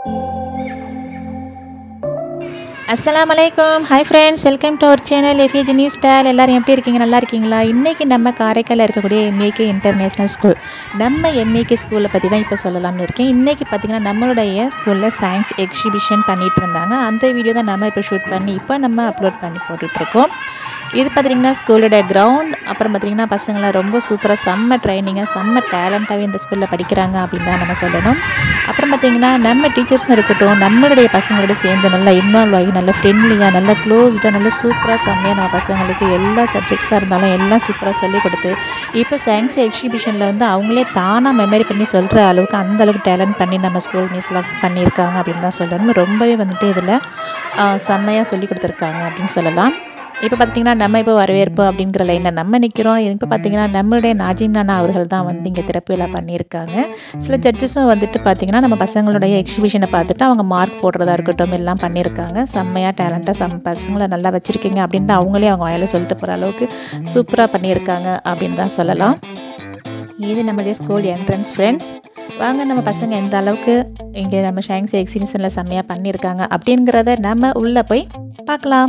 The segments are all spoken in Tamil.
அஸ்ஸலாமு அலைக்கும் hi friends welcome to our channel FG news style எல்லாரும் எப்படி இருக்கீங்க நல்லா இருக்கீங்களா இன்றைக்கி நம்ம காரைக்காலில் இருக்கக்கூடிய எம்ஏகே இன்டர்நேஷ்னல் ஸ்கூல் நம்ம எம்ஏகே ஸ்கூலை பற்றி தான் இப்போ சொல்லலாம்னு இருக்கேன் இன்றைக்கி பார்த்திங்கன்னா நம்மளுடைய ஸ்கூலில் சயின்ஸ் எக்ஸிபிஷன் பண்ணிகிட்டு இருந்தாங்க அந்த வீடியோ தான் நம்ம இப்போ ஷூட் பண்ணி இப்போ நம்ம அப்லோட் பண்ணி போட்டுட்ருக்கோம் இது பார்த்திங்கன்னா ஸ்கூலோட கிரவுண்ட் அப்புறம் பார்த்திங்கன்னா பசங்களாம் ரொம்ப சூப்பராக செம்ம ட்ரைனிங்காக செம்ம டேலண்ட்டாகவே இந்த ஸ்கூலில் படிக்கிறாங்க அப்படின்னு தான் நம்ம சொல்லணும் அப்புறம் பார்த்திங்கன்னா நம்ம டீச்சர்ஸும் இருக்கட்டும் நம்மளுடைய பசங்களோட சேர்ந்து நல்லா இன்வால்வ் ஆகி நல்லா ஃப்ரெண்ட்லியாக நல்லா க்ளோஸ்டாக நல்லா சூப்பராக செம்மையாக நம்ம பசங்களுக்கு எல்லா சப்ஜெக்ட்ஸாக இருந்தாலும் எல்லாம் சூப்பராக சொல்லிக் கொடுத்து இப்போ சயின்ஸ் எக்ஸிபிஷனில் வந்து அவங்களே தானாக மெமரி பண்ணி சொல்கிற அளவுக்கு அந்த அளவுக்கு டேலண்ட் பண்ணி நம்ம ஸ்கூல் மிஸ்லாம் பண்ணியிருக்காங்க அப்படின்னு தான் சொல்லணும் ரொம்பவே வந்துட்டு இதில் செம்மையாக சொல்லி கொடுத்துருக்காங்க அப்படின்னு சொல்லலாம் இப்போ பார்த்திங்கன்னா நம்ம இப்போ வரவேற்பு அப்படிங்கிற லைனில் நம்ம நிற்கிறோம் இப்போ பார்த்திங்கன்னா நம்மளுடைய நாஜிம் நானா அவர்கள் தான் வந்து இங்கே திறப்பு விழா பண்ணியிருக்காங்க சில ஜட்ஜஸும் வந்துட்டு பார்த்திங்கன்னா நம்ம பசங்களுடைய எக்ஸிபிஷனை பார்த்துட்டு அவங்க மார்க் போடுறதா இருக்கட்டும் எல்லாம் பண்ணியிருக்காங்க செம்மையாக டேலண்ட்டாக சம் பசங்களை நல்லா வச்சுருக்கீங்க அப்படின்ட்டு அவங்களே அவங்க வாயில சொல்லிட்டு போகிற அளவுக்கு சூப்பராக பண்ணியிருக்காங்க அப்படின்னு தான் சொல்லலாம் இது நம்மளுடைய ஸ்கூல் என்ட்ரன்ஸ் ஃப்ரெண்ட்ஸ் வாங்க நம்ம பசங்க எந்த அளவுக்கு இங்கே நம்ம சயின்ஸ் எக்ஸிபிஷனில் செம்மையாக பண்ணியிருக்காங்க அப்படிங்கிறத நம்ம உள்ளே போய் பார்க்கலாம்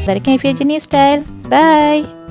வரைக்கும் எஃப்ஏஜி நியூஸ் ஸ்டைல் பாய்